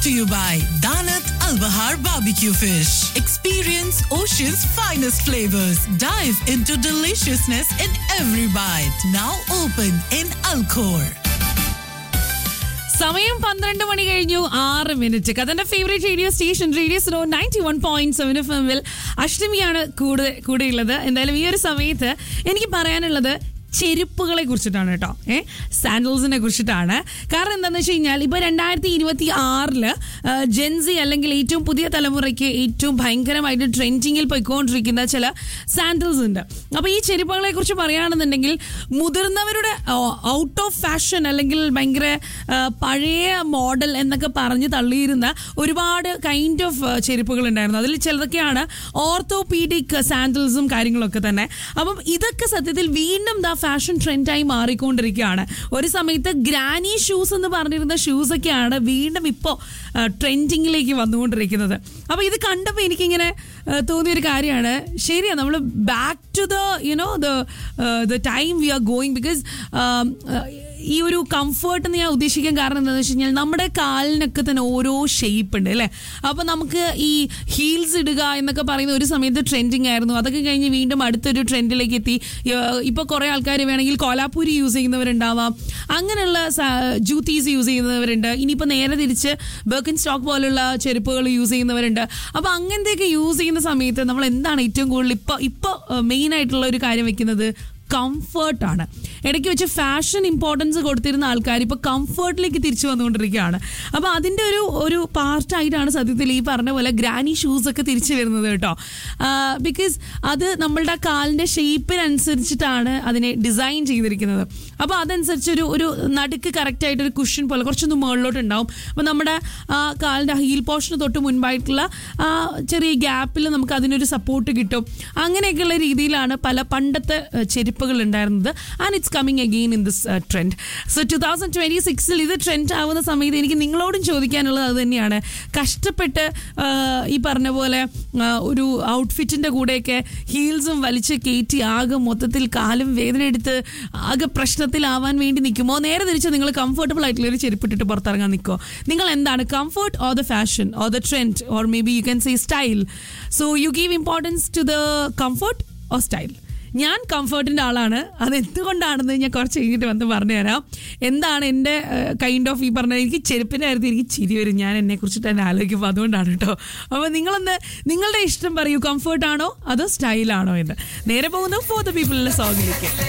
to you by Danat Al Bahar Barbecue Fish. Experience Ocean's finest flavors. Dive into deliciousness in every bite. Now open in Alcor. സമയം പന്ത്രണ്ട് മണി കഴിഞ്ഞു ആറ് minute കഥന്റെ favourite radio station radio സ്ലോ ninety one point seven F എമ്മിൽ അഷ്ടമിയാണ് കൂടെ കൂടെയുള്ളത് എന്തായാലും ഈ ഒരു സമയത്ത് എനിക്ക് പറയാനുള്ളത് ചെരുപ്പുകളെ കുറിച്ചിട്ടാണ് കേട്ടോ ഏ സാൻഡൽസിനെ കുറിച്ചിട്ടാണ് കാരണം എന്താണെന്ന് വെച്ച് കഴിഞ്ഞാൽ ഇപ്പോൾ രണ്ടായിരത്തി ഇരുപത്തി ആറില് ജെൻസി അല്ലെങ്കിൽ ഏറ്റവും പുതിയ തലമുറയ്ക്ക് ഏറ്റവും ഭയങ്കരമായിട്ട് ട്രെൻഡിങ്ങിൽ പോയിക്കൊണ്ടിരിക്കുന്ന ചില സാൻഡൽസ് ഉണ്ട് അപ്പോൾ ഈ ചെരുപ്പുകളെ കുറിച്ച് പറയുകയാണെന്നുണ്ടെങ്കിൽ മുതിർന്നവരുടെ ഔട്ട് ഓഫ് ഫാഷൻ അല്ലെങ്കിൽ ഭയങ്കര ആ, പഴയ മോഡൽ എന്നൊക്കെ പറഞ്ഞ് തള്ളിയിരുന്ന ഒരുപാട് കൈൻഡ് ഓഫ് ചെരുപ്പുകൾ ഉണ്ടായിരുന്നു അതിൽ ചിലതൊക്കെയാണ് ഓർത്തോപീഡിക് സാൻഡൽസും കാര്യങ്ങളൊക്കെ തന്നെ അപ്പം ഇതൊക്കെ സത്യത്തിൽ വീണ്ടും ദാ ഫാഷൻ ട്രെൻഡായി മാറിക്കൊണ്ടിരിക്കുകയാണ് ഒരു സമയത്ത് ഗ്രാനി ഷൂസ് എന്ന് പറഞ്ഞിരുന്ന ഷൂസ് ഒക്കെയാണ് വീണ്ടും ഇപ്പോൾ ട്രെൻഡിങ്ങിലേക്ക് വന്നുകൊണ്ടിരിക്കുന്നത് അപ്പോൾ ഇത് കണ്ടപ്പോൾ എനിക്കിങ്ങനെ ആ, തോന്നിയൊരു കാര്യമാണ് ശരിയാണ് നമ്മൾ back to the you know the the time we are going because ഈ ഒരു കംഫർട്ട് എന്ന് ഞാൻ ഉദ്ദേശിക്കാൻ കാരണം എന്താണെന്ന് വെച്ച് കഴിഞ്ഞാൽ നമ്മുടെ കാലിനൊക്കെ തന്നെ ഓരോ ഷേപ്പ് ഉണ്ട് അല്ലേ അപ്പോൾ നമുക്ക് ഈ ഹീൽസ് ഇടുക എന്നൊക്കെ പറയുന്ന ഒരു സമയത്ത് ട്രെൻഡിങ് ആയിരുന്നു അതൊക്കെ കഴിഞ്ഞ് വീണ്ടും അടുത്തൊരു ട്രെൻഡിലേക്ക് എത്തി ഇപ്പോൾ കുറേ ആൾക്കാർ വേണമെങ്കിൽ കോലാപ്പൂരി യൂസ് ചെയ്യുന്നവരുണ്ടാവാം അങ്ങനെയുള്ള ജൂത്തീസ് യൂസ് ചെയ്യുന്നവരുണ്ട് ഇനിയിപ്പോൾ നേരെ തിരിച്ച് ബർക്കിൻ സ്റ്റോക്ക് പോലുള്ള ചെരുപ്പുകൾ യൂസ് ചെയ്യുന്നവരുണ്ട് അപ്പോൾ അങ്ങനത്തെയൊക്കെ യൂസ് ചെയ്യുന്ന സമയത്ത് നമ്മൾ എന്താണ് ഏറ്റവും കൂടുതൽ ഇപ്പോൾ ഇപ്പോൾ മെയിൻ ആയിട്ടുള്ള ഒരു കാര്യം വെക്കുന്നത് കംഫർട്ടാണ് ഇടയ്ക്ക് വെച്ച് ഫാഷൻ ഇമ്പോർട്ടൻസ് കൊടുത്തിരുന്ന ആൾക്കാർ ഇപ്പോൾ കംഫർട്ടിലേക്ക് തിരിച്ചു വന്നുകൊണ്ടിരിക്കുകയാണ് അപ്പോൾ അതിൻ്റെ ഒരു ഒരു പാർട്ടായിട്ടാണ് സത്യത്തിൽ ഈ പറഞ്ഞ പോലെ ഗ്രാനി ഷൂസ് ഒക്കെ തിരിച്ചു വരുന്നത് കേട്ടോ ബിക്കോസ് അത് നമ്മളുടെ കാലിൻ്റെ ഷേപ്പിനനുസരിച്ചിട്ടാണ് അതിനെ ഡിസൈൻ ചെയ്തിരിക്കുന്നത് അപ്പോൾ അതനുസരിച്ച് ഒരു ഒരു നടുക്ക് കറക്റ്റായിട്ട് ഒരു കുഷൻ പോലെ കുറച്ചൊന്ന് മുകളിലോട്ട് ഉണ്ടാവും അപ്പോൾ നമ്മുടെ ആ കാലിൻ്റെ ഹീൽ പോർഷന് തൊട്ട് മുൻപായിട്ടുള്ള ആ ചെറിയ ഗ്യാപ്പിൽ നമുക്ക് അതിനൊരു സപ്പോർട്ട് കിട്ടും അങ്ങനെയൊക്കെയുള്ള രീതിയിലാണ് പല പണ്ടത്തെ ഏഹ്, ചെരുപ്പുകൾ ഉണ്ടായിരുന്നത് and it's coming again in this trend so two thousand twenty സിക്സിൽ ഇത് ട്രെൻഡ് ആവുന്ന സമയത്ത് എനിക്ക് നിങ്ങളോടും ചോദിക്കാനുള്ളത് അത് തന്നെയാണ് കഷ്ടപ്പെട്ട് ആഹ്, ഈ പറഞ്ഞ പോലെ ആഹ്, ഒരു ഔട്ട്ഫിറ്റിൻ്റെ കൂടെയൊക്കെ ഹീൽസും വലിച്ച് കയറ്റി ആകെ മൊത്തത്തിൽ കാലും വേദന എടുത്ത് ആകെ പ്രശ്നത്തിലാവാൻ വേണ്ടി നിൽക്കുമോ നേരെ തിരിച്ച് നിങ്ങൾ കംഫർട്ടബിൾ ആയിട്ടുള്ള ഒരു ചെരുപ്പിട്ടിട്ട് പുറത്തിറങ്ങാൻ നിൽക്കുമോ നിങ്ങൾ എന്താണ് comfort or the fashion or the trend or maybe you can say style so you give importance to the comfort or style ഞാൻ കംഫർട്ടിൻ്റെ ആളാണ് അത് എന്തുകൊണ്ടാണെന്ന് ഞാൻ കുറച്ച് കഴിഞ്ഞിട്ട് വന്ന് പറഞ്ഞുതരാം എന്താണ് എൻ്റെ കൈൻഡ് ഓഫ് ഈ പറഞ്ഞ എനിക്ക് ചെരുപ്പിൻ്റെ കാര്യത്തിൽ എനിക്ക് ചിരി വരും ഞാൻ എന്നെ കുറിച്ചിട്ട് തന്നെ ആലോചിക്കുമ്പോൾ അതുകൊണ്ടാണ് കേട്ടോ അപ്പോൾ നിങ്ങളൊന്ന് നിങ്ങളുടെ ഇഷ്ടം പറയൂ കംഫർട്ടാണോ അതോ സ്റ്റൈലാണോ എന്ന് നേരെ പോകുന്നു ഫോർ ദ പീപ്പിളിലെ സോങ്ങിലേക്ക്